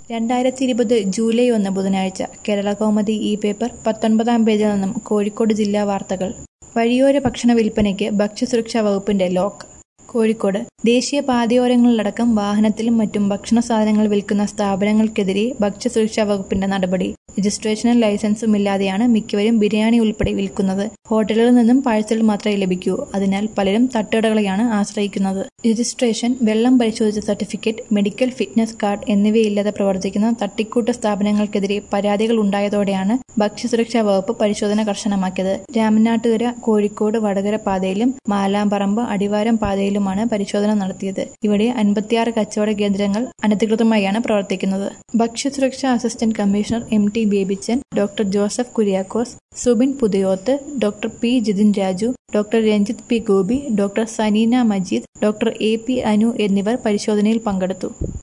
രണ്ടായിരത്തി ഇരുപത് ജൂലൈ ഒന്ന് ബുധനാഴ്ച കേരളകൗമുദി ഈ പേപ്പർ പത്തൊൻപതാം പേജിൽ നിന്നും കോഴിക്കോട് ജില്ലാ വാർത്തകൾ വഴിയോര ഭക്ഷണ വിൽപ്പനയ്ക്ക് ഭക്ഷ്യസുരക്ഷാ വകുപ്പിന്റെ ലോക്ക് കോഴിക്കോട് ദേശീയ പാതയോരങ്ങളിലടക്കം വാഹനത്തിലും മറ്റും ഭക്ഷണ സാധനങ്ങൾ വിൽക്കുന്ന സ്ഥാപനങ്ങൾക്കെതിരെ ഭക്ഷ്യസുരക്ഷാ വകുപ്പിന്റെ നടപടി രജിസ്ട്രേഷനും ലൈസൻസും ഇല്ലാതെയാണ് മിക്കവരും ബിരിയാണി ഉൾപ്പെടെ വിൽക്കുന്നത് ഹോട്ടലുകളിൽ നിന്നും പാഴ്സൽ മാത്രമേ ലഭിക്കൂ അതിനാൽ പലരും തട്ടുകടകളെയാണ് ആശ്രയിക്കുന്നത് രജിസ്ട്രേഷൻ വെള്ളം പരിശോധിച്ച സർട്ടിഫിക്കറ്റ് മെഡിക്കൽ ഫിറ്റ്നസ് കാർഡ് എന്നിവയില്ലാതെ പ്രവർത്തിക്കുന്ന തട്ടിക്കൂട്ട് സ്ഥാപനങ്ങൾക്കെതിരെ പരാതികൾ ഉണ്ടായതോടെയാണ് ഭക്ഷ്യസുരക്ഷാ വകുപ്പ് പരിശോധന കർശനമാക്കിയത് രാമനാട്ടുകര കോഴിക്കോട് വടകര പാതയിലും മാലാമ്പറമ്പ് അടിവാരം പാതയിലുമാണ് പരിശോധന നടത്തിയത് ഇവിടെ അൻപത്തിയാറ് കച്ചവട കേന്ദ്രങ്ങൾ അനധികൃതമായാണ് പ്രവർത്തിക്കുന്നത് ഭക്ഷ്യസുരക്ഷാ assistant commissioner M T Babychan doctor Joseph Kuriakose Subin Puthiyoth doctor P Jithin Raju doctor Ranjith P Gopi doctor Saneena Majeed doctor A P Anu എന്നിവർ പരിശോധനയിൽ പങ്കെടുത്തു